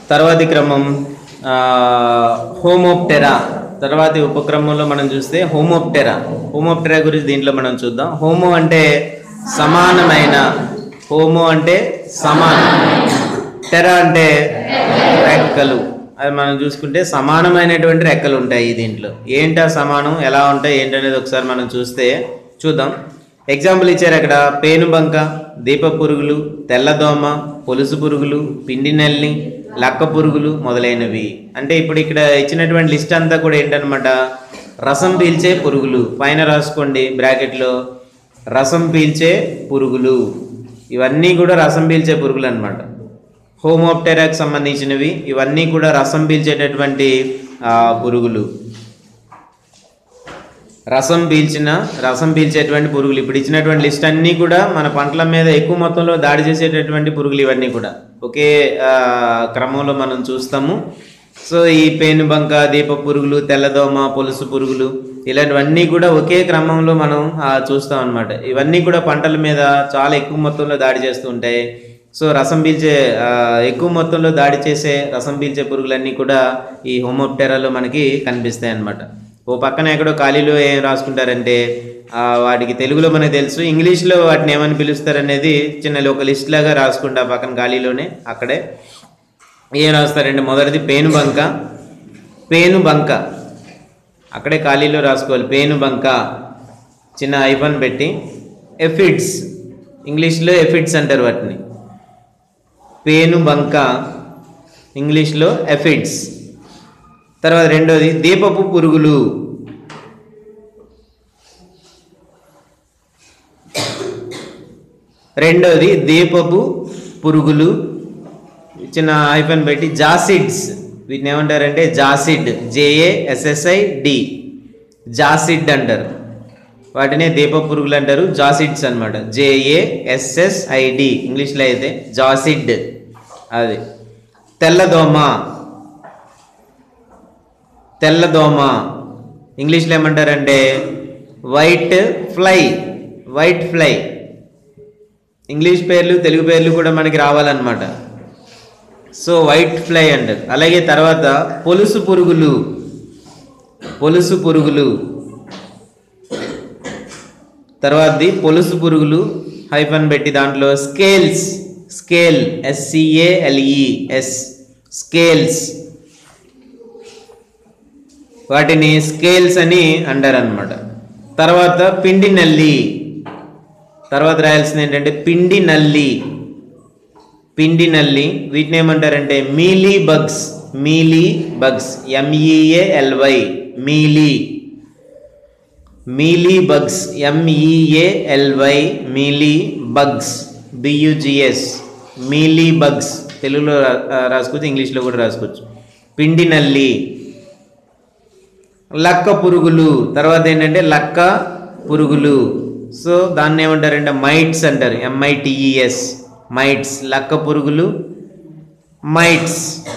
తర్వాతి క్రమం ఆ, హోమోప్టెరా తర్వాతి ఉపక్రమంలో మనం చూస్తే హోమోప్టెరా హోమోప్టెరా గురించి దీంట్లో మనం చూద్దాం హోమో అంటే సమానమైన హోమో అంటే సమానం టెరా అంటే రెక్కలు అది మనం చూసుకుంటే సమానమైనటువంటి రెక్కలు ఉంటాయి దీంట్లో ఏంటా సమానం ఎలా ఉంటాయి ఏంటనేది ఒకసారి మనం చూస్తే చూద్దాం ఎగ్జాంపుల్ ఇచ్చారు అక్కడ పేనుబంక దీప పురుగులు తెల్లదోమ పొలుసు పురుగులు పిండి నల్లి లక్క పురుగులు మొదలైనవి అంటే ఇప్పుడు ఇక్కడ ఇచ్చినటువంటి లిస్ట్ అంతా కూడా ఏంటనమాట రసం పీల్చే పురుగులు పైన రాసుకోండి బ్రాకెట్లో రసం పీల్చే పురుగులు ఇవన్నీ కూడా రసం పీల్చే పురుగులు అనమాట హోమోప్టెరాకి సంబంధించినవి ఇవన్నీ కూడా రసం పీల్చేటటువంటి ఆ, పురుగులు రసం పీల్చిన రసం పీల్చేటువంటి పురుగులు ఇప్పుడు ఇచ్చినటువంటి లిస్ట్ అన్నీ కూడా మన పంటల మీద ఎక్కువ మొత్తంలో దాడి చేసేటటువంటి పురుగులు ఇవన్నీ కూడా ఒకే ఆ, క్రమంలో మనం చూస్తాము సో ఈ పేనుబంక దీప పురుగులు తెల్లదోమ పొలుసు పురుగులు ఇలాంటివన్నీ కూడా ఒకే క్రమంలో మనం ఆ, చూస్తాం అన్నమాట ఇవన్నీ కూడా పంటల మీద చాలా ఎక్కువ మొత్తంలో దాడి చేస్తూ ఉంటాయి సో రసం పీల్చే ఆ, ఎక్కువ మొత్తంలో దాడి చేసే రసం పీల్చే పురుగులన్నీ కూడా ఈ హోమోప్టెరాలో మనకి కనిపిస్తాయి అన్నమాట ఓ పక్కన ఎక్కడో ఖాళీలో ఏం రాసుకుంటారంటే ఆ, వాటికి తెలుగులో మనకు తెలుసు ఇంగ్లీష్లో వాటిని ఏమని పిలుస్తారనేది చిన్న ఒక లిస్ట్ లాగా రాసుకుంటా పక్కన ఖాళీలోనే అక్కడే ఏం రాస్తారంటే మొదటిది పేను బంక పేను బంక అక్కడే ఖాళీలో రాసుకోవాలి పేను బంక చిన్న ఐఫోన్ పెట్టి ఎఫిడ్స్ ఇంగ్లీష్లో ఎఫిడ్స్ అంటారు వాటిని పేను బంక ఇంగ్లీష్లో ఎఫిడ్స్ తర్వాత రెండోది దీపపు పురుగులు రెండోది దీపపు పురుగులు చిన్న ఐఫోన్ పెట్టి జాసిడ్స్ వీటిని ఏమంటారంటే జాసిడ్ జేఏఎస్ఎస్ఐ డి జాసిడ్ అంటారు వాటినే దీప పురుగులు అంటారు జాసిడ్స్ అనమాట జేఏఎస్ఎస్ఐడి ఇంగ్లీష్లో అయితే జాసిడ్ అది తెల్లదోమ తెల్లదోమ ఇంగ్లీష్లో ఏమంటారంటే white fly white fly English పేర్లు తెలుగు పేర్లు కూడా మనకి రావాలన్నమాట సో వైట్ ఫ్లై అంటారు అలాగే తర్వాత పొలుసు పురుగులు పొలుసు పురుగులు తర్వాతది పొలుసు పురుగులు హైఫన్ పెట్టి దాంట్లో scales scale S C A L E S scales వాటిని స్కేల్స్ అని అంటారనమాట తర్వాత పిండి నల్లి తర్వాత రాయాల్సింది ఏంటంటే పిండి నల్లి పిండి నల్లి వీటిని ఏమంటారంటే mealy bugs mealy bugs M E A L Y mealy mealy bugs M E A L Y mealy bugs B U G S mealy bugs తెలుగులో రా- ఆ, రాసుకోవచ్చు ఇంగ్లీష్లో కూడా రాసుకోవచ్చు పిండి నల్లి లక్క పురుగులు తర్వాత ఏంటంటే లక్క పురుగులు సో దాన్ని ఏమంటారంటే మైట్స్ అంటారు ఎంఐటిఈఎస్ మైట్స్ లక్క పురుగులు మైట్స్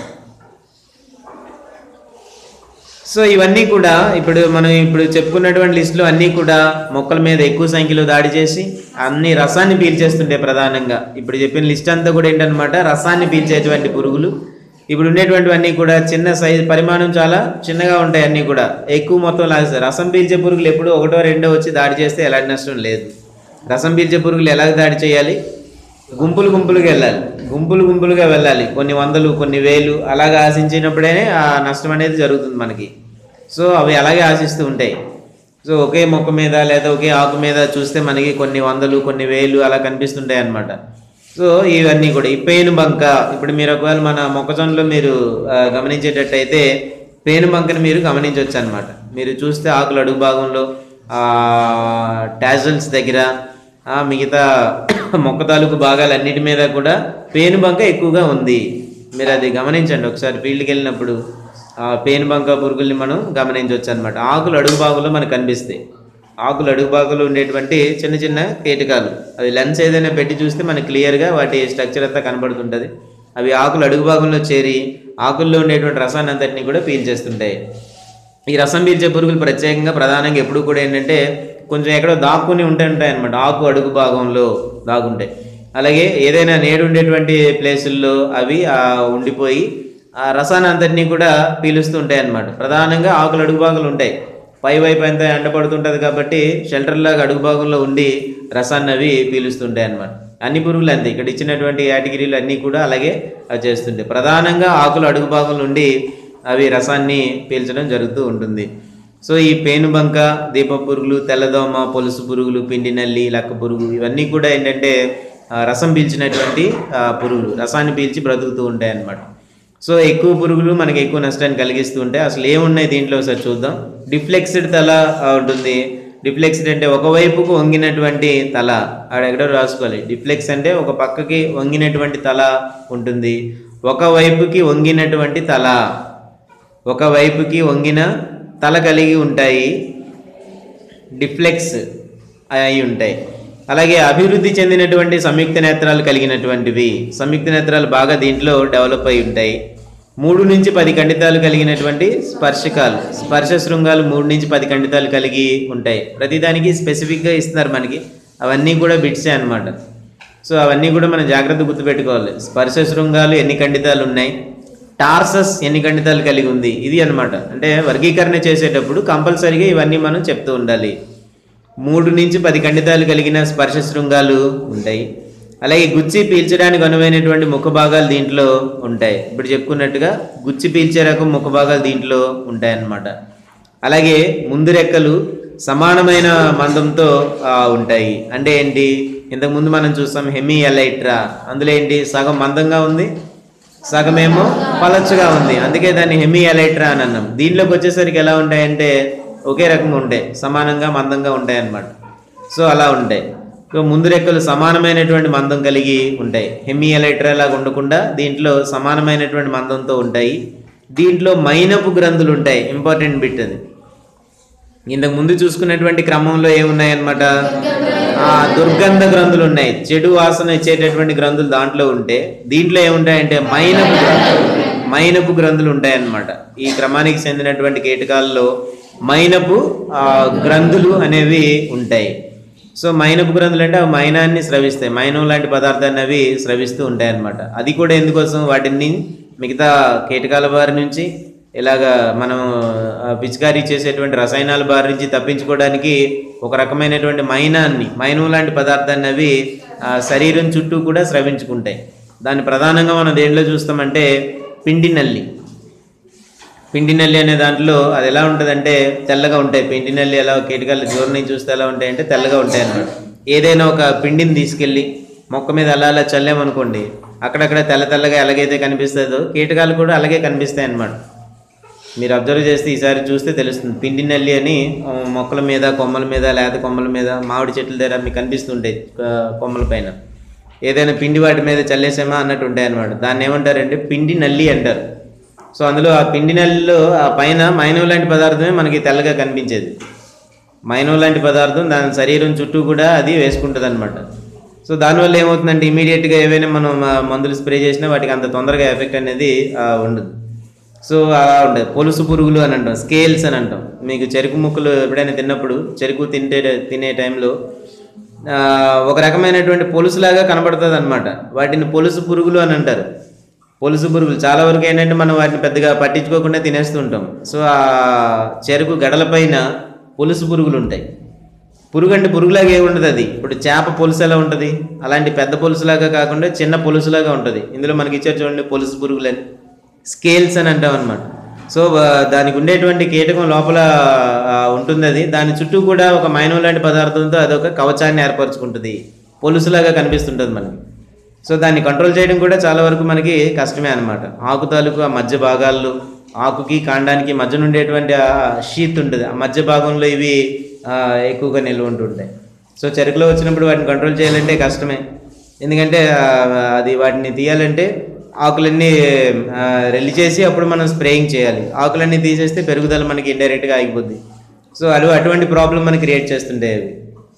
సో ఇవన్నీ కూడా ఇప్పుడు మనం ఇప్పుడు చెప్పుకున్నటువంటి లిస్టులో అన్నీ కూడా మొక్కల మీద ఎక్కువ సంఖ్యలో దాడి చేసి అన్ని రసాన్ని పీల్చేస్తుంటాయి ప్రధానంగా ఇప్పుడు చెప్పిన లిస్ట్ అంతా కూడా ఏంటనమాట రసాన్ని పీల్చేటువంటి పురుగులు ఇప్పుడు ఉండేటువంటివన్నీ కూడా చిన్న సైజు పరిమాణం చాలా చిన్నగా ఉంటాయి అన్నీ కూడా ఎక్కువ మొత్తం లాగేస్తారు రసం పీల్చే పురుగులు ఎప్పుడు ఒకటో రెండో వచ్చి దాడి చేస్తే ఎలాంటి నష్టం లేదు రసం పీల్చే పురుగులు ఎలా దాడి చేయాలి గుంపులు గుంపులుగా వెళ్ళాలి గుంపులు గుంపులుగా వెళ్ళాలి కొన్ని వందలు కొన్ని వేలు అలాగా ఆశించినప్పుడే ఆ నష్టం అనేది జరుగుతుంది మనకి సో అవి అలాగే ఆశిస్తూ ఉంటాయి సో ఒకే మొక్క మీద లేదా ఒకే ఆకు మీద చూస్తే మనకి కొన్ని వందలు కొన్ని వేలు అలా కనిపిస్తుంటాయి అన్నమాట సో ఇవన్నీ కూడా ఈ పేను బంక ఇప్పుడు మీరు ఒకవేళ మన మొక్కజొన్నలో మీరు ఆ, గమనించేటట్టయితే పేను బంకని మీరు గమనించవచ్చు అనమాట మీరు చూస్తే ఆకులు అడుగు భాగంలో టాజల్స్ దగ్గర ఆ, మిగతా మొక్క తాలూకు భాగాలన్నిటి మీద కూడా పేను బంక ఎక్కువగా ఉంది మీరు అది గమనించండి ఒకసారి ఫీల్డ్కి వెళ్ళినప్పుడు ఆ పేను బంక పురుగుల్ని మనం గమనించవచ్చు అనమాట ఆకులు అడుగు భాగంలో మనకు కనిపిస్తాయి ఆకులు అడుగు భాగంలో ఉండేటువంటి చిన్న చిన్న కీటకాలు అవి లెన్స్ ఏదైనా పెట్టి చూస్తే మనకి క్లియర్గా వాటి స్ట్రక్చర్ అంతా కనబడుతుంటుంది అవి ఆకులు అడుగు భాగంలో చేరి ఆకుల్లో ఉండేటువంటి రసాన్ని అంతటిని కూడా పీల్చేస్తుంటాయి ఈ రసం పీల్చే పురుగులు ప్రత్యేకంగా ప్రధానంగా ఎప్పుడు కూడా ఏంటంటే కొంచెం ఎక్కడో దాక్కుని ఉంటాయి ఉంటాయి అనమాట ఆకు అడుగు భాగంలో దాగుంటాయి అలాగే ఏదైనా నేడు ఉండేటువంటి ప్లేసుల్లో అవి ఆ, ఉండిపోయి ఆ రసాన్ని అంతటినీ కూడా పీలుస్తూ ఉంటాయి అన్నమాట ప్రధానంగా ఆకులు అడుగు భాగాలు ఉంటాయి పై వైపు అంతా ఎండ పడుతుంటుంది కాబట్టి షెల్టర్ లాగా అడుగు భాగంలో ఉండి రసాన్ని అవి పీలుస్తుంటాయి అన్నమాట అన్ని పురుగులు అంతే ఇక్కడ ఇచ్చినటువంటి యాటగిరీలు అన్నీ కూడా అలాగే అవి చేస్తుంటాయి ప్రధానంగా ఆకులు అడుగు భాగంలో ఉండి అవి రసాన్ని పీల్చడం జరుగుతూ ఉంటుంది సో ఈ పేనుబంక దీప పురుగులు తెల్లదోమ పొలుసు పురుగులు పిండి నల్లి లక్క పురుగు ఇవన్నీ కూడా ఏంటంటే ఆ, రసం పీల్చినటువంటి ఆ, పురుగులు రసాన్ని పీల్చి బ్రతుకుతూ ఉంటాయి అన్నమాట సో ఎక్కువ పురుగులు మనకి ఎక్కువ నష్టాన్ని కలిగిస్తూ ఉంటాయి అసలు ఏమున్నాయి దీంట్లో ఒకసారి చూద్దాం డిఫ్లెక్స్డ్ తల ఆ, ఉంటుంది డిఫ్లెక్స్డ్ అంటే ఒకవైపుకు వంగినటువంటి తల ఆడ ఎక్కడో రాసుకోవాలి డిఫ్లెక్స్ అంటే ఒక పక్కకి వంగినటువంటి తల ఉంటుంది ఒక వైపుకి వంగినటువంటి తల ఒక వైపుకి వంగిన తల కలిగి ఉంటాయి డిఫ్లెక్స్ అయి ఉంటాయి అలాగే అభివృద్ధి చెందినటువంటి సంయుక్త నేత్రాలు కలిగినటువంటివి సంయుక్త నేత్రాలు బాగా దీంట్లో డెవలప్ అయి ఉంటాయి మూడు నుంచి పది ఖండితాలు కలిగినటువంటి స్పర్శకాలు స్పర్శ శృంగాలు మూడు నుంచి పది ఖండితాలు కలిగి ఉంటాయి ప్రతిదానికి స్పెసిఫిక్గా ఇస్తున్నారు మనకి అవన్నీ కూడా బిట్సే అన్నమాట సో అవన్నీ కూడా మనం జాగ్రత్త గుర్తుపెట్టుకోవాలి స్పర్శ శృంగాలు ఎన్ని ఖండితాలు ఉన్నాయి టార్సస్ ఎన్ని ఖండితాలు కలిగి ఉంది ఇది అన్నమాట అంటే వర్గీకరణ చేసేటప్పుడు కంపల్సరీగా ఇవన్నీ మనం చెప్తూ ఉండాలి మూడు నుంచి పది ఖండితాలు కలిగిన స్పర్శ శృంగాలు ఉంటాయి అలాగే గుచ్చి పీల్చడానికి అనువైనటువంటి ముఖ భాగాలు దీంట్లో ఉంటాయి ఇప్పుడు చెప్పుకున్నట్టుగా గుచ్చి పీల్చే రకం ముఖ భాగాలు దీంట్లో ఉంటాయి అన్నమాట అలాగే ముందు రెక్కలు సమానమైన మందంతో ఆ, ఉంటాయి అంటే ఏంటి ఇంతకుముందు మనం చూస్తాం హెమీ ఎలైట్రా అందులో ఏంటి సగం మందంగా ఉంది సగమేమో పలచగా ఉంది అందుకే దాన్ని హెమీ ఎలైట్రా అని అన్నాం దీనిలోకి వచ్చేసరికి ఎలా ఉంటాయంటే ఒకే రకంగా ఉంటాయి సమానంగా మందంగా ఉంటాయి అన్నమాట సో అలా ఉంటాయి సో ముందు రెక్కలు సమానమైనటువంటి మందం కలిగి ఉంటాయి హెమీ ఎలైట్రా లాగా ఉండకుండా దీంట్లో సమానమైనటువంటి మందంతో ఉంటాయి దీంట్లో మైనపు గ్రంథులు ఉంటాయి ఇంపార్టెంట్ బిట్ అది ఇంతకు ముందు చూసుకున్నటువంటి క్రమంలో ఏమున్నాయన్నమాట ఆ దుర్గంధ గ్రంథులు ఉన్నాయి చెడు వాసన ఇచ్చేటటువంటి గ్రంథులు దాంట్లో ఉంటే దీంట్లో ఏముంటాయంటే మైనపు గ్రంథులు మైనపు గ్రంథులు ఉంటాయన్నమాట ఈ క్రమానికి చెందినటువంటి కీటకాల్లో మైనపు ఆ, గ్రంథులు అనేవి ఉంటాయి సో మైనపు గ్రంథులు అంటే అవి మైనాన్ని స్రవిస్తాయి మైనం లాంటి పదార్థాన్ని అవి స్రవిస్తూ ఉంటాయి అన్నమాట అది కూడా ఎందుకోసం వాటిని మిగతా కీటకాల బారి నుంచి ఇలాగా మనం ఆ, పిచికారీ చేసేటువంటి రసాయనాల బారి నుంచి తప్పించుకోవడానికి ఒక రకమైనటువంటి మైనాన్ని మైనం లాంటి పదార్థాన్ని అవి ఆ, శరీరం చుట్టూ కూడా స్రవించుకుంటాయి దాన్ని ప్రధానంగా మనం దేంట్లో చూస్తామంటే పిండి నల్లి పిండి నల్లి అనే దాంట్లో అది ఎలా ఉంటుందంటే తెల్లగా ఉంటాయి పిండి నల్లి ఎలా కీటకాలు దూరం నుంచి చూస్తే ఎలా ఉంటాయి అంటే తెల్లగా ఉంటాయి అన్నమాట ఏదైనా ఒక పిండిని తీసుకెళ్ళి మొక్క మీద అలా అలా చల్లామనుకోండి అక్కడక్కడ తెల్ల తెల్లగా ఎలాగైతే కనిపిస్తుందో కీటకాలు కూడా అలాగే కనిపిస్తాయి అన్నమాట మీరు అబ్జర్వ్ చేస్తే ఈసారి చూస్తే తెలుస్తుంది పిండి నల్లి అని ఆ, మొక్కల మీద కొమ్మల మీద లేత కొమ్మల మీద మామిడి చెట్ల దగ్గర మీకు కనిపిస్తుంటాయి ఆ, కొమ్మల పైన ఏదైనా పిండి వాటి మీద చల్లేసామా అన్నట్టు ఉంటాయి అన్నమాట దాన్ని ఏమంటారంటే పిండి నల్లి అంటారు సో అందులో ఆ పిండి నల్లిలో ఆ పైన మైనవ లాంటి పదార్థమే మనకి తెల్లగా కనిపించేది మైనవ లాంటి పదార్థం దాని శరీరం చుట్టూ కూడా అది వేసుకుంటుంది అనమాట సో దానివల్ల ఏమవుతుందంటే ఇమీడియట్గా ఏవైనా మనం ఆ, మందులు స్ప్రే చేసినా వాటికి అంత తొందరగా ఎఫెక్ట్ అనేది ఆ, ఉండదు సో అలా ఉండదు పొలుసు పురుగులు అని అంటాం స్కేల్స్ అని అంటాం మీకు చెరుకు ముక్కలు ఎప్పుడైనా తిన్నప్పుడు చెరుకు తింటే తినే టైంలో ఆ, ఒక రకమైనటువంటి పొలుసులాగా కనబడుతుంది అనమాట వాటిని పొలుసు పురుగులు అని అంటారు పొలుసు పురుగులు చాలా వరకు ఏంటంటే మనం వాటిని పెద్దగా పట్టించుకోకుండా తినేస్తుంటాం సో ఆ చెరుకు గడల పైన పొలుసు పురుగులు ఉంటాయి పురుగు అంటే పురుగులాగా ఏ ఉండదు అది ఇప్పుడు చేప పొలుసు ఎలా ఉంటుంది అలాంటి పెద్ద పొలుసులాగా కాకుండా చిన్న పొలుసులాగా ఉంటుంది ఇందులో మనకి ఇచ్చారు చూడండి పొలుసు పురుగులని స్కేల్స్ అని అంటాం అనమాట సో ఆ, దానికి ఉండేటువంటి కీటకం లోపల ఆ, ఉంటుంది అది దాని చుట్టూ కూడా ఒక మైనం లాంటి పదార్థంతో అదొక కవచాన్ని ఏర్పరచుకుంటుంది పొలుసులాగా కనిపిస్తుంటుంది మనకి సో దాన్ని కంట్రోల్ చేయడం కూడా చాలా వరకు మనకి కష్టమే అనమాట ఆకు తాలూకు ఆ మధ్య భాగాల్లో ఆకుకి కాండానికి మధ్య ఉండేటువంటి ఆ షీత్ ఉంటుంది ఆ మధ్య భాగంలో ఇవి ఆ, ఎక్కువగా నిల్వ ఉంటుంటాయి సో చెరుకులో వచ్చినప్పుడు వాటిని కంట్రోల్ చేయాలంటే కష్టమే ఎందుకంటే ఆ, అది వాటిని తీయాలంటే ఆకులన్నీ ఆ, రెల్లి చేసి అప్పుడు మనం స్ప్రేయింగ్ చేయాలి ఆకులన్నీ తీసేస్తే పెరుగుదల మనకి ఇండైరెక్ట్గా ఆగిపోద్ది సో అవి అటువంటి ప్రాబ్లం మనకి క్రియేట్ చేస్తుంటాయి అవి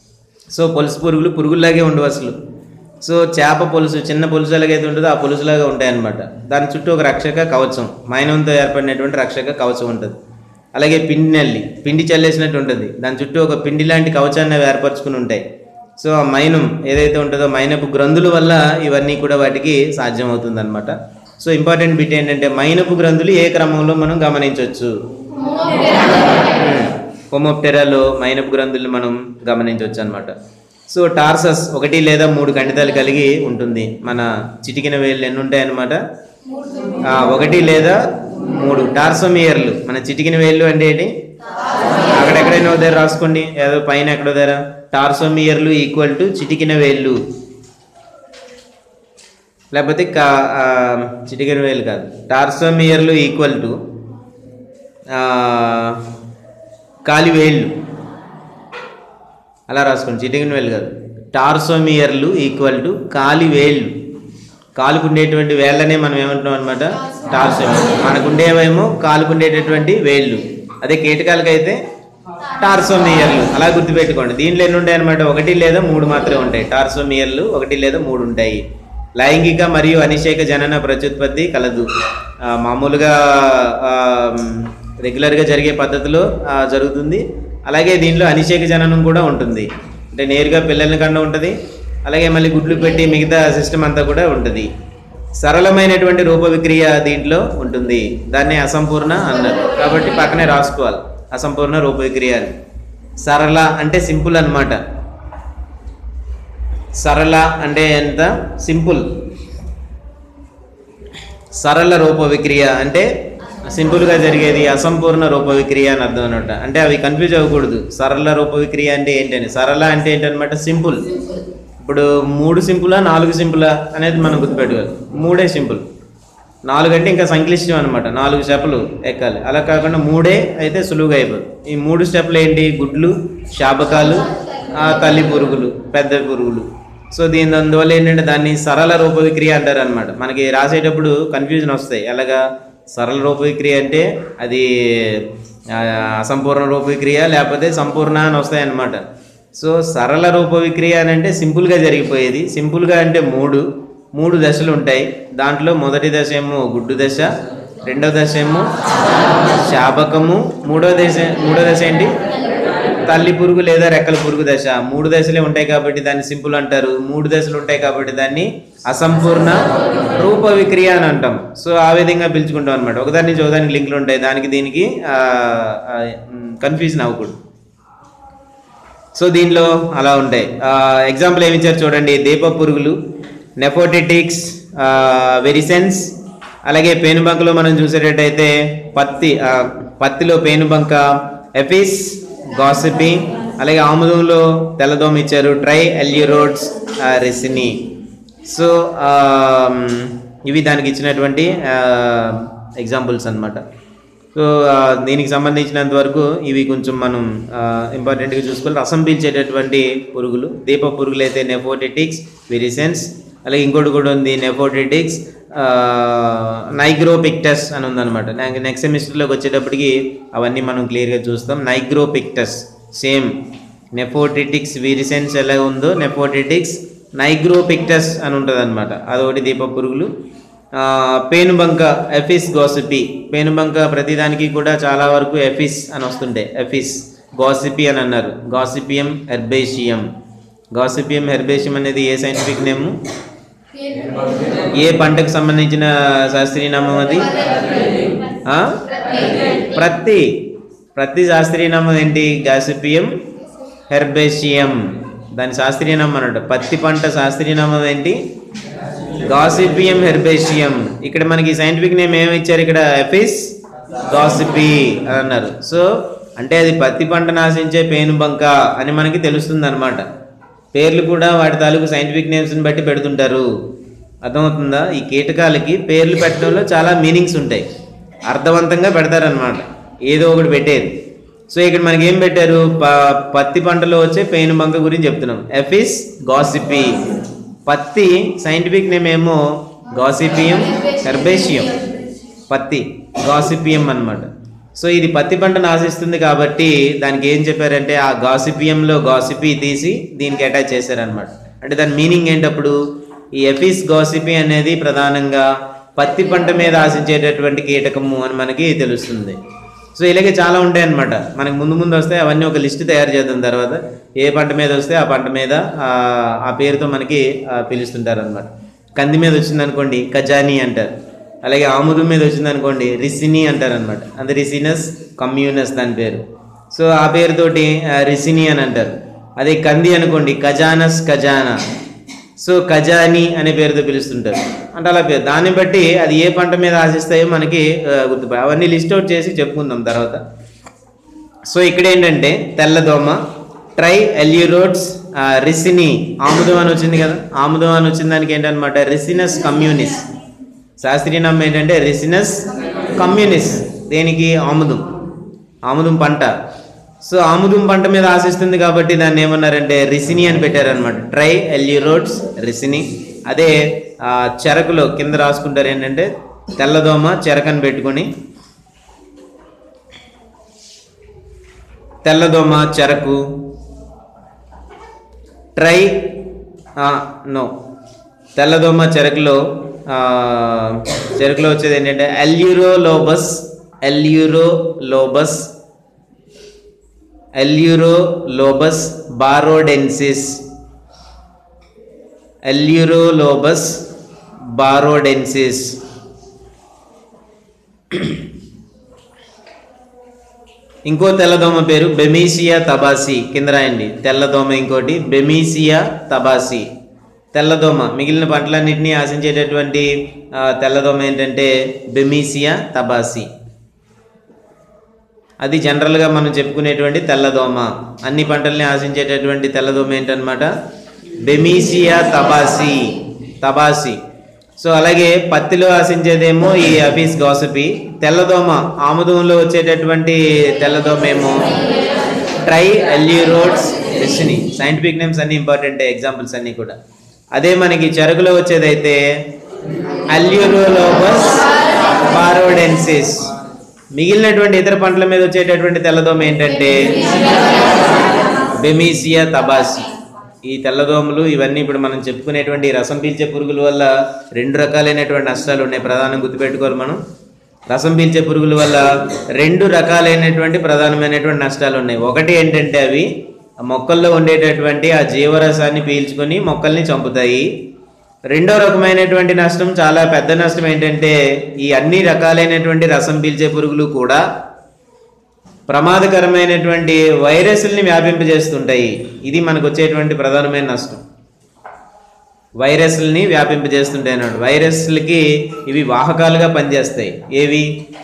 సో పొలుసు పురుగులు పురుగుల్లాగే ఉండవు అసలు సో చేప పొలుసు చిన్న పొలుసు ఎలాగైతే ఉంటుందో ఆ పొలుసులాగా ఉంటాయి అన్నమాట దాని చుట్టూ ఒక రక్షక కవచం మైనంతో ఏర్పడినటువంటి రక్షక కవచం ఉంటుంది అలాగే పిండి నల్లి పిండి చల్లేసినట్టు ఉంటుంది దాని చుట్టూ ఒక పిండి లాంటి కవచాన్ని అవి ఏర్పరచుకుని ఉంటాయి సో ఆ మైనం ఏదైతే ఉంటుందో మైనపు గ్రంథుల వల్ల ఇవన్నీ కూడా వాటికి సాధ్యం అవుతుంది సో ఇంపార్టెంట్ బిట్ ఏంటంటే మైనపు గ్రంథులు ఏ క్రమంలో మనం గమనించవచ్చు హోమోప్టెరాలో మైనపు గ్రంథులు మనం గమనించవచ్చు అనమాట సో టార్సస్ ఒకటి లేదా మూడు ఖండితాలు కలిగి ఉంటుంది మన చిటికిన వేళ్ళు ఎన్ని ఉంటాయన్నమాట ఆ, ఒకటి లేదా మూడు టార్సోమియర్లు మన చిటికిన వేళ్ళు అంటే ఏంటి అక్కడెక్కడైనా దగ్గర రాసుకోండి ఏదో పైన ఎక్కడో దగ్గర టార్సోమియర్లు ఈక్వల్ టు చిటికిన వేళ్ళు లేకపోతే కా ఆ, చిటికిన వేలు కాదు టార్సోమియర్లు ఈక్వల్ టు కాలివేళ్ళు అలా రాసుకోండి చిటికిన వేలు కాదు టార్సోమియర్లు ఈక్వల్ టు కాలివేళ్ళు కాలుకు ఉండేటువంటి వేళ్ళనే మనం ఏమంటున్నాం అనమాట టార్సోమియర్ మనకుండేవేమో కాలుకు ఉండేటటువంటి వేళ్ళు అదే కీటకాలకైతే టార్సోమియర్లు అలా గుర్తుపెట్టుకోండి దీంట్లో ఎన్ని ఉంటాయి అనమాట ఒకటి లేదా మూడు మాత్రమే ఉంటాయి టార్సోమియర్లు ఒకటి లేదా మూడు ఉంటాయి లైంగిక మరియు అనిషేక జనన ప్రత్యుత్పత్తి కలదు ఆ, మామూలుగా ఆ, రెగ్యులర్గా జరిగే పద్ధతిలో ఆ, జరుగుతుంది అలాగే దీనిలో అనిషేక జననం కూడా ఉంటుంది అంటే నేరుగా పిల్లల్ని కన్నా ఉంటుంది అలాగే మళ్ళీ గుడ్లు పెట్టి మిగతా సిస్టమ్ అంతా కూడా ఉంటుంది సరళమైనటువంటి రూప విక్రియ దీంట్లో ఉంటుంది దాన్ని అసంపూర్ణ అన్నారు కాబట్టి పక్కనే రాసుకోవాలి అసంపూర్ణ రూప విక్రియ అని సరళ అంటే సింపుల్ అన్నమాట సరళ అంటే ఎంత సింపుల్ సరళ రూప విక్రియ అంటే సింపుల్గా జరిగేది అసంపూర్ణ రూప విక్రియ అని అర్థం అనమాట అంటే అవి కన్ఫ్యూజ్ అవ్వకూడదు సరళ రూప విక్రియ అంటే ఏంటని సరళ అంటే ఏంటనమాట సింపుల్ ఇప్పుడు మూడు సింపులా నాలుగు సింపులా అనేది మనం గుర్తుపెట్టుకోవాలి మూడే సింపుల్ నాలుగు అంటే ఇంకా సంక్లిష్టం అనమాట నాలుగు స్టెప్లు ఎక్కాలి అలా కాకుండా మూడే అయితే సులువుగా అయిపోతుంది ఈ మూడు స్టెప్లు ఏంటి గుడ్లు శాపకాలు ఆ తల్లి పురుగులు పెద్ద పురుగులు సో దీని అందువల్ల ఏంటంటే దాన్ని సరళ రూప విక్రియ అంటారు అనమాట మనకి రాసేటప్పుడు కన్ఫ్యూజన్ వస్తాయి ఎలాగా సరళ రూప విక్రియ అంటే అది ఆ, అసంపూర్ణ రూప విక్రియ లేకపోతే సంపూర్ణ అని వస్తాయి అన్నమాట సో సరళ రూప విక్రియ అని అంటే సింపుల్గా జరిగిపోయేది సింపుల్గా అంటే మూడు మూడు దశలు ఉంటాయి దాంట్లో మొదటి దశ ఏమో గుడ్డు దశ రెండో దశ ఏమో శాపకము మూడో దశ మూడో దశ ఏంటి తల్లి పురుగు లేదా రెక్కల పురుగు దశ మూడు దశలే ఉంటాయి కాబట్టి దాన్ని సింపుల్ అంటారు మూడు దశలు ఉంటాయి కాబట్టి దాన్ని అసంపూర్ణ రూప విక్రియ అని అంటాం సో ఆ విధంగా పిలుచుకుంటాం అనమాట ఒకదాని నుంచి ఒకదానికి లింకులు ఉంటాయి దానికి దీనికి కన్ఫ్యూజన్ అవ్వకూడదు సో దీనిలో అలా ఉంటాయి ఎగ్జాంపుల్ ఏమి ఇచ్చారు చూడండి దీప పురుగులు నెపోటిటిక్స్ వెరిసెన్స్ అలాగే పేనుబంకలో మనం చూసేటట్టయితే పత్తి ఆ, పత్తిలో పేనుబంక ఎఫిస్ గాసిపి అలాగే ఆముదంలో తెల్లదోమ ఇచ్చారు ట్రై ఎల్యూరోడ్స్ రెసిని సో ఇవి దానికి ఇచ్చినటువంటి ఎగ్జాంపుల్స్ అన్నమాట సో ఆ, దీనికి సంబంధించినంత వరకు ఇవి కొంచెం మనం ఇంపార్టెంట్గా చూసుకోవాలి రసం పీల్చేటటువంటి పురుగులు దీప పురుగులు అయితే నెఫోటెటిక్స్ విరిసెన్స్ అలాగే ఇంకోటి కూడా ఉంది నెఫోటెటిక్స్ నైగ్రోపిక్టస్ అని ఉందన్నమాట నాకు నెక్స్ట్ సెమిస్టర్లోకి వచ్చేటప్పటికి అవన్నీ మనం క్లియర్గా చూస్తాం నైగ్రోపిక్టస్ సేమ్ నెఫోటిటిక్స్ విరిసెన్స్ ఎలా ఉందో నెఫోటిటిక్స్ నైగ్రోపిక్టస్ అని ఉంటుంది అనమాట అదొకటి దీప పురుగులు ఆ, పేనుబంక ఎఫిస్ గోసిపి పేనుబంక ప్రతిదానికి కూడా చాలా వరకు ఎఫిస్ అని వస్తుంటాయి ఎఫిస్ గోసిపి అని అన్నారు గాసిపియం హెర్బేషియం గాసిపియం హెర్బేషియం అనేది ఏ సైంటిఫిక్ నేమ్ ఏ పంటకు సంబంధించిన శాస్త్రీయ నామం అది ఆ? ప్రత్తి ప్రతి శాస్త్రీయ నామం ఏంటి గాసిపియం హెర్బేషియం దాని శాస్త్రీయ నామం అన్నట్టు పత్తి పంట శాస్త్రీయ నామం ఏంటి గాసిపియం హెర్బేషియం ఇక్కడ మనకి సైంటిఫిక్ నేమ్ ఏమి ఇచ్చారు ఇక్కడ ఎఫిస్ గాసిపి అని అన్నారు సో అంటే అది పత్తి పంట నాశించే పేనుబంక అని మనకి తెలుస్తుంది అనమాట పేర్లు కూడా వాటి తాలూకు సైంటిఫిక్ నేమ్స్ని బట్టి పెడుతుంటారు అర్థమవుతుందా ఈ కీటకాలకి పేర్లు పెట్టడంలో చాలా మీనింగ్స్ ఉంటాయి అర్థవంతంగా పెడతారనమాట ఏదో ఒకటి పెట్టేది సో ఇక్కడ మనకి ఏం పెట్టారు ప పత్తి పంటలో వచ్చే పేనుబంక గురించి చెప్తున్నాం ఎఫిస్ గాసిపి పత్తి సైంటిఫిక్ నేమ్ ఏమో గాసిపియం హెర్బేషియం పత్తి గాసిపియం అన్నమాట సో ఇది పత్తి పంటను ఆశిస్తుంది కాబట్టి దానికి ఏం చెప్పారంటే ఆ గాసిపియంలో గాసిపి తీసి దీనికి అటాచ్ చేశారనమాట అంటే దాని మీనింగ్ ఏంటప్పుడు ఈ ఎఫిస్ గాసిపి అనేది ప్రధానంగా పత్తి పంట మీద ఆశించేటటువంటి కీటకము అని మనకి తెలుస్తుంది సో ఇలాగే చాలా ఉంటాయి అన్నమాట మనకి ముందు ముందు వస్తే అవన్నీ ఒక లిస్ట్ తయారు చేద్దాం తర్వాత ఏ పంట మీద వస్తే ఆ పంట మీద ఆ, ఆ పేరుతో మనకి ఆ, పిలుస్తుంటారు అనమాట కంది మీద వచ్చింది అనుకోండి ఖజానీ అంటారు అలాగే ఆముదం మీద వచ్చింది అనుకోండి రిసిని అంటారు అనమాట అది రిసినస్ కమ్యూనస్ దాని పేరు సో ఆ పేరుతోటి ఆ, రిసిని అని అంటారు అదే కంది అనుకోండి ఖజానస్ ఖజానా సో ఖజాని అనే పేరుతో పిలుస్తుంటారు అంటే అలా పేరు దాన్ని బట్టి అది ఏ పంట మీద ఆశిస్తాయో మనకి ఆ, గుర్తుప అవన్నీ లిస్ట్ అవుట్ చేసి చెప్పుకుందాం తర్వాత సో ఇక్కడ ఏంటంటే తెల్లదోమ ట్రై ఎల్యూరోడ్స్ రిసిని ఆముదం అని వచ్చింది కదా ఆముదం అని వచ్చిన దానికి ఏంటనమాట రిసినస్ కమ్యూనిస్ శాస్త్రీయ నామం ఏంటంటే రిసినస్ కమ్యూనిస్ దేనికి ఆముదం ఆముదం పంట సో ఆముదం పంట మీద ఆశిస్తుంది కాబట్టి దాన్ని ఏమన్నారంటే రిసిని అని పెట్టారనమాట ట్రై ఎల్యూరోడ్స్ రిసిని అదే ఆ, చెరకులో కింద రాసుకుంటారు ఏంటంటే తెల్లదోమ చెరకని పెట్టుకొని తెల్లదోమ చెరకు ట్రై నో తెల్లదోమ చెరకులో ఆ, చెరకులో వచ్చేది ఏంటంటే ఎల్యూరోలోబస్ ఎల్యూరోలోబస్ ఎల్యూరోలోబస్ బారోడెన్సిస్ ఎల్యూరోలోబస్ బారోడెన్సిస్ ఇంకో తెల్లదోమ పేరు బెమీసియా తబాసి కింద రాయండి తెల్లదోమ ఇంకోటి బెమీసియా తబాసి తెల్లదోమ మిగిలిన పంటలన్నింటినీ ఆశించేటటువంటి ఆ, తెల్లదోమ ఏంటంటే బెమీసియా తబాసి అది జనరల్గా మనం చెప్పుకునేటువంటి తెల్లదోమ అన్ని పంటల్ని ఆశించేటటువంటి తెల్లదోమ ఏంటనమాట బెమీసియా తబాసి తబాసి సో అలాగే పత్తిలో ఆశించేదేమో ఈ అఫీస్ గాసపి తెల్లదోమ ఆముదంలో వచ్చేటటువంటి తెల్లదోమ ఏమో trialeurodes ricini scientific names అన్ని ఇంపార్టెంట్ ఎగ్జాంపుల్స్ అన్ని కూడా అదే మనకి చెరుకులో వచ్చేదైతే అల్యూరోలోబస్ పారోడెన్సిస్ మిగిలినటువంటి ఇతర పంటల మీద వచ్చేటటువంటి తెల్లదోమ ఏంటంటే బెమీసియా తబాసి ఈ తెల్లదోమలు ఇవన్నీ ఇప్పుడు మనం చెప్పుకునేటువంటి ఈ రసం పీల్చే పురుగుల వల్ల రెండు రకాలైనటువంటి నష్టాలు ఉన్నాయి ప్రధానంగా గుర్తుపెట్టుకోవాలి మనం రసం పీల్చే పురుగుల వల్ల రెండు రకాలైనటువంటి ప్రధానమైనటువంటి నష్టాలు ఉన్నాయి ఒకటి ఏంటంటే అవి ఆ మొక్కల్లో ఉండేటటువంటి ఆ జీవరసాన్ని పీల్చుకొని మొక్కల్ని చంపుతాయి రెండో రకమైనటువంటి నష్టం చాలా పెద్ద నష్టం ఏంటంటే ఈ అన్ని రకాలైనటువంటి రసం పీల్చే పురుగులు కూడా ప్రమాదకరమైనటువంటి వైరస్ల్ని వ్యాపింపజేస్తుంటాయి ఇది మనకు వచ్చేటువంటి ప్రధానమైన నష్టం వైరస్లని వ్యాపింపజేస్తుంటాయి అన్నాడు వైరస్లకి ఇవి వాహకాలుగా పనిచేస్తాయి ఏవి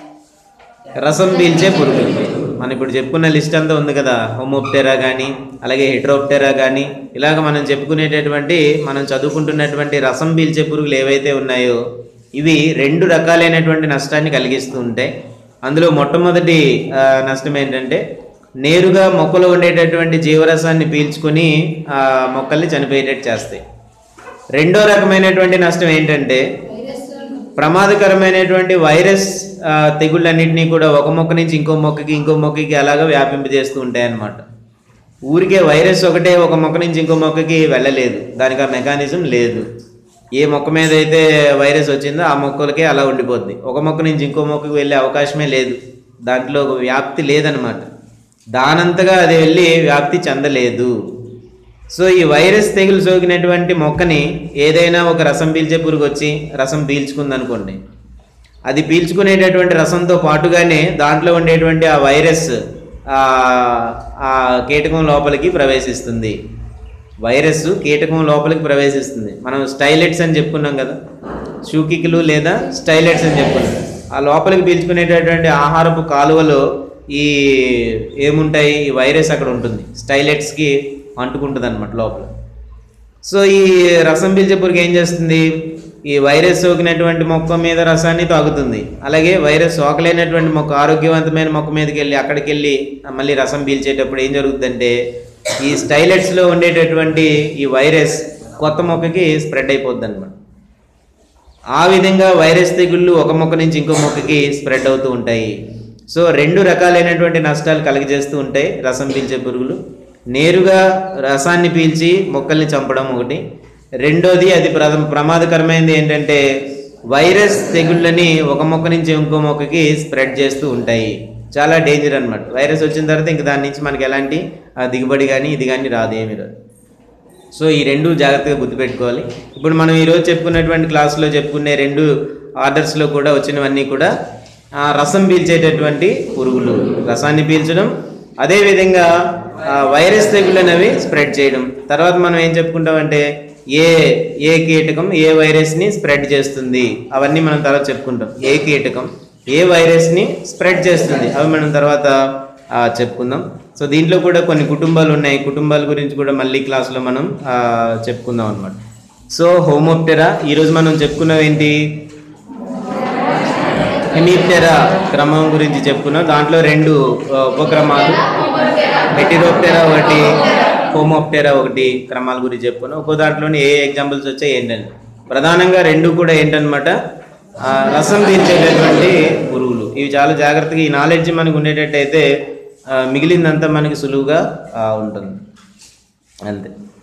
రసం పీల్చే పురుగులు మనం ఇప్పుడు చెప్పుకున్న లిస్ట్ అంతా ఉంది కదా హోమోప్టెరా కానీ అలాగే హెట్రోప్టెరా కానీ ఇలాగ మనం చెప్పుకునేటటువంటి మనం చదువుకుంటున్నటువంటి రసం పీల్చే పురుగులు ఏవైతే ఉన్నాయో ఇవి రెండు రకాలైనటువంటి నష్టాన్ని కలిగిస్తూ ఉంటాయి అందులో మొట్టమొదటి ఆ, నష్టం ఏంటంటే నేరుగా మొక్కలో ఉండేటటువంటి జీవరసాన్ని పీల్చుకొని ఆ మొక్కల్ని చనిపోయేటట్టు చేస్తాయి రెండో రకమైనటువంటి నష్టం ఏంటంటే ప్రమాదకరమైనటువంటి వైరస్ ఆ, తెగుళ్ళన్నింటినీ కూడా ఒక మొక్క నుంచి ఇంకో మొక్కకి ఇంకో మొక్కకి అలాగా వ్యాపింపజేస్తూ ఉంటాయి అన్నమాట ఊరికే వైరస్ ఒకటే ఒక మొక్క నుంచి ఇంకో మొక్కకి వెళ్ళలేదు దానికి ఆ మెకానిజం లేదు ఏ మొక్క మీద అయితే వైరస్ వచ్చిందో ఆ మొక్కలకే అలా ఉండిపోద్ది ఒక మొక్క నుంచి ఇంకో మొక్కకి వెళ్ళే అవకాశమే లేదు దాంట్లో ఒక వ్యాప్తి లేదనమాట దానంతగా అది వెళ్ళి వ్యాప్తి చెందలేదు సో ఈ వైరస్ తెగులు సోకినటువంటి మొక్కని ఏదైనా ఒక రసం పీల్చే పురుగు వచ్చి రసం పీల్చుకుంది అనుకోండి అది పీల్చుకునేటటువంటి రసంతో పాటుగానే దాంట్లో ఉండేటువంటి ఆ వైరస్ ఆ ఆ కీటకం లోపలికి ప్రవేశిస్తుంది వైరస్ కీటకం లోపలికి ప్రవేశిస్తుంది మనం స్టైలెట్స్ అని చెప్పుకున్నాం కదా షూకికులు లేదా స్టైలెట్స్ అని చెప్పుకున్నాం ఆ లోపలికి పీల్చుకునేటటువంటి ఆహారపు కాలువలో ఈ ఏముంటాయి ఈ వైరస్ అక్కడ ఉంటుంది స్టైలెట్స్కి అంటుకుంటుంది అనమాట లోపల సో ఈ రసం పీల్చే పురుగు ఏం చేస్తుంది ఈ వైరస్ సోకినటువంటి మొక్క మీద రసాన్ని తాగుతుంది అలాగే వైరస్ సోకలేనటువంటి మొక్క ఆరోగ్యవంతమైన మొక్క మీదకి వెళ్ళి అక్కడికి వెళ్ళి మళ్ళీ రసం పీల్చేటప్పుడు ఏం జరుగుతుందంటే ఈ స్టైలెట్స్లో ఉండేటటువంటి ఈ వైరస్ కొత్త మొక్కకి స్ప్రెడ్ అయిపోద్ది అనమాట ఆ విధంగా వైరస్ తెగుళ్ళు ఒక మొక్క నుంచి ఇంకో మొక్కకి స్ప్రెడ్ అవుతూ ఉంటాయి సో రెండు రకాలైనటువంటి నష్టాలు కలిగజేస్తూ ఉంటాయి రసం పీల్చే పురుగులు నేరుగా రసాన్ని పీల్చి మొక్కల్ని చంపడం ఒకటి రెండోది అది ప్రధ ప్రమాదకరమైనది ఏంటంటే వైరస్ తెగుళ్ళని ఒక మొక్క నుంచి ఇంకో మొక్కకి స్ప్రెడ్ చేస్తూ ఉంటాయి చాలా డేంజర్ అన్నమాట వైరస్ వచ్చిన తర్వాత ఇంక దాని నుంచి మనకి ఎలాంటి ఆ, దిగుబడి కానీ ఇది కానీ రాదు ఏమీ రాదు సో ఈ రెండు జాగ్రత్తగా గుర్తుపెట్టుకోవాలి ఇప్పుడు మనం ఈరోజు చెప్పుకున్నటువంటి క్లాసులో చెప్పుకునే రెండు ఆర్డర్స్లో కూడా వచ్చినవన్నీ కూడా ఆ, రసం పీల్చేటటువంటి పురుగులు రసాన్ని పీల్చడం అదేవిధంగా ఆ, వైరస్ తెగులు అనేవి స్ప్రెడ్ చేయడం తర్వాత మనం ఏం చెప్పుకుంటామంటే ఏ ఏ కీటకం ఏ వైరస్ని స్ప్రెడ్ చేస్తుంది అవన్నీ మనం తర్వాత చెప్పుకుంటాం ఏ కీటకం ఏ వైరస్ని స్ప్రెడ్ చేస్తుంది అవి మనం తర్వాత ఆ, చెప్పుకుందాం సో దీంట్లో కూడా కొన్ని కుటుంబాలు ఉన్నాయి కుటుంబాల గురించి కూడా మళ్ళీ క్లాస్లో మనం ఆ, చెప్పుకుందాం అనమాట సో హోమోప్టెరా ఈరోజు మనం చెప్పుకున్నవి ఏంటి హెమిప్టెరా క్రమం గురించి చెప్పుకున్నాం దాంట్లో రెండు ఆ, ఉపక్రమాలు హెటిరోప్టెరా ఒకటి హోమోప్టెరా ఒకటి క్రమాల గురించి చెప్పుకున్నాం ఒక్కో దాంట్లోని ఏ ఎగ్జాంపుల్స్ వచ్చాయి ఏంటని ప్రధానంగా రెండు కూడా ఏంటనమాట ఆ, రసం పీల్చేటటువంటి పురుగులు ఇవి చాలా జాగ్రత్తగా ఈ నాలెడ్జ్ మనకు ఉండేటట్టయితే ఆ, మిగిలిందంతా మనకి సులువుగా ఆ, ఉంటుంది అంతే